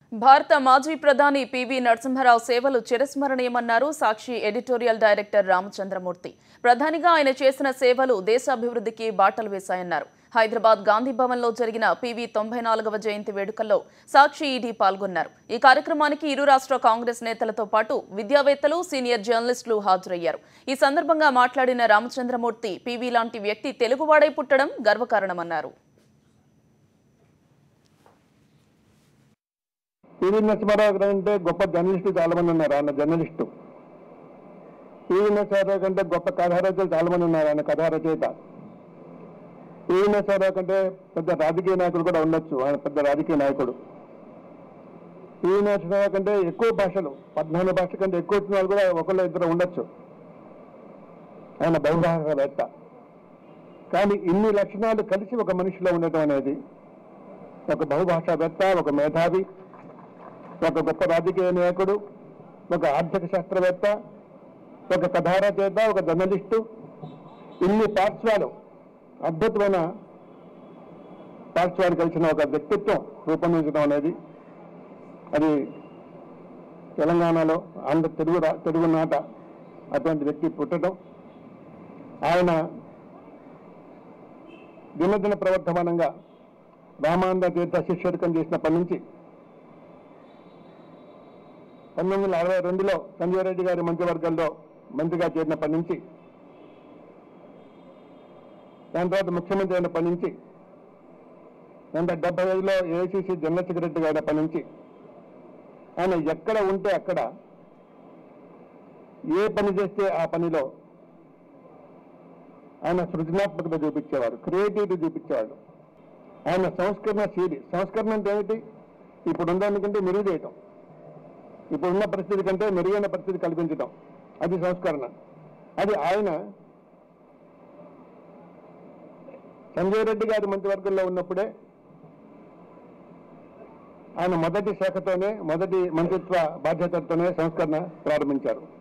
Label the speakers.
Speaker 1: భారత మాజీ ప్రధాని పివి నరసింహారావు సేవలు చిరస్మరణీయమన్నారు సాక్షి ఎడిటోరియల్ డైరెక్టర్ రామచంద్రమూర్తి ప్రధానిగా ఆయన చేసిన సేవలు దేశాభివృద్ధికి బాటలు వేశాయన్నారు హైదరాబాద్ గాంధీ భవన్లో జరిగిన పివి తొంభై నాలుగవ జయంతి వేడుకల్లో సాక్షి ఈడీ పాల్గొన్నారు ఈ కార్యక్రమానికి ఇరు రాష్ట్ర కాంగ్రెస్ నేతలతో పాటు విద్యావేత్తలు సీనియర్ జర్నలిస్టులు హాజరయ్యారు ఈ సందర్భంగా మాట్లాడిన రామచంద్రమూర్తి పివి లాంటి వ్యక్తి తెలుగువాడై పుట్టడం గర్వకారణమన్నారు
Speaker 2: పివి నరసింహారావు గారు అంటే గొప్ప జర్నలిస్టు చాలా మంది ఉన్నారు ఆయన జర్నలిస్టు పివి నరసింహారావు కంటే గొప్ప కథా రచయితలు చాలా మంది ఉన్నారు ఆయన కథా రచయిత పివి నరసింహారావు కంటే పెద్ద రాజకీయ నాయకుడు కూడా ఉండొచ్చు ఆయన పెద్ద రాజకీయ నాయకుడు పివి నరసింహారావు కంటే ఎక్కువ భాషలు పద్నాలుగు భాషల కంటే ఎక్కువ వచ్చిన వాళ్ళు కూడా ఒకళ్ళు ఇద్దరు ఉండొచ్చు ఆయన బహుభాషావేత్త కానీ ఇన్ని లక్షణాలు కలిసి ఒక మనిషిలో ఉండటం అనేది ఒక బహుభాషావేత్త ఒక మేధావి ఒక గొప్ప రాజకీయ నాయకుడు ఒక ఆర్థిక శాస్త్రవేత్త ఒక కథారచయిత ఒక జర్నలిస్టు ఇన్ని పార్శ్వాలు అద్భుతమైన పార్శ్వాలు కలిసిన ఒక వ్యక్తిత్వం రూపొందించడం అనేది అది తెలంగాణలో ఆంధ్ర తెలుగు రా- తెలుగు నాట అటువంటి వ్యక్తి పుట్టడం ఆయన దినదిన ప్రవర్ధమానంగా రామానంద తీర్థ శిష్యరికం చేసినప్పటి నుంచి పంతొమ్మిది వందల అరవై రెండులో సంజయ్ రెడ్డి గారి మంత్రివర్గంలో మంత్రిగా చేరినప్పటి నుంచి దాని తర్వాత ముఖ్యమంత్రి అయినప్పటి నుంచి దాని తర్వాత డెబ్బై ఐదులో ఏఐసిసి జనరల్ సెక్రటరీ అయినప్పటి నుంచి ఆయన ఎక్కడ ఉంటే అక్కడ ఏ పని చేస్తే ఆ పనిలో ఆయన సృజనాత్మకత చూపించేవారు క్రియేటివిటీ చూపించేవాడు ఆయన సంస్కరణ శీలి సంస్కరణ అంటే ఏమిటి ఇప్పుడు ఉందానికంటే మెరుగు చేయటం ఇప్పుడున్న పరిస్థితి కంటే మెరుగైన పరిస్థితి కల్పించడం అది సంస్కరణ అది ఆయన సంజయ్ రెడ్డి గారి మంత్రివర్గంలో ఉన్నప్పుడే ఆయన మొదటి శాఖతోనే మొదటి మంత్రిత్వ బాధ్యతలతోనే సంస్కరణ ప్రారంభించారు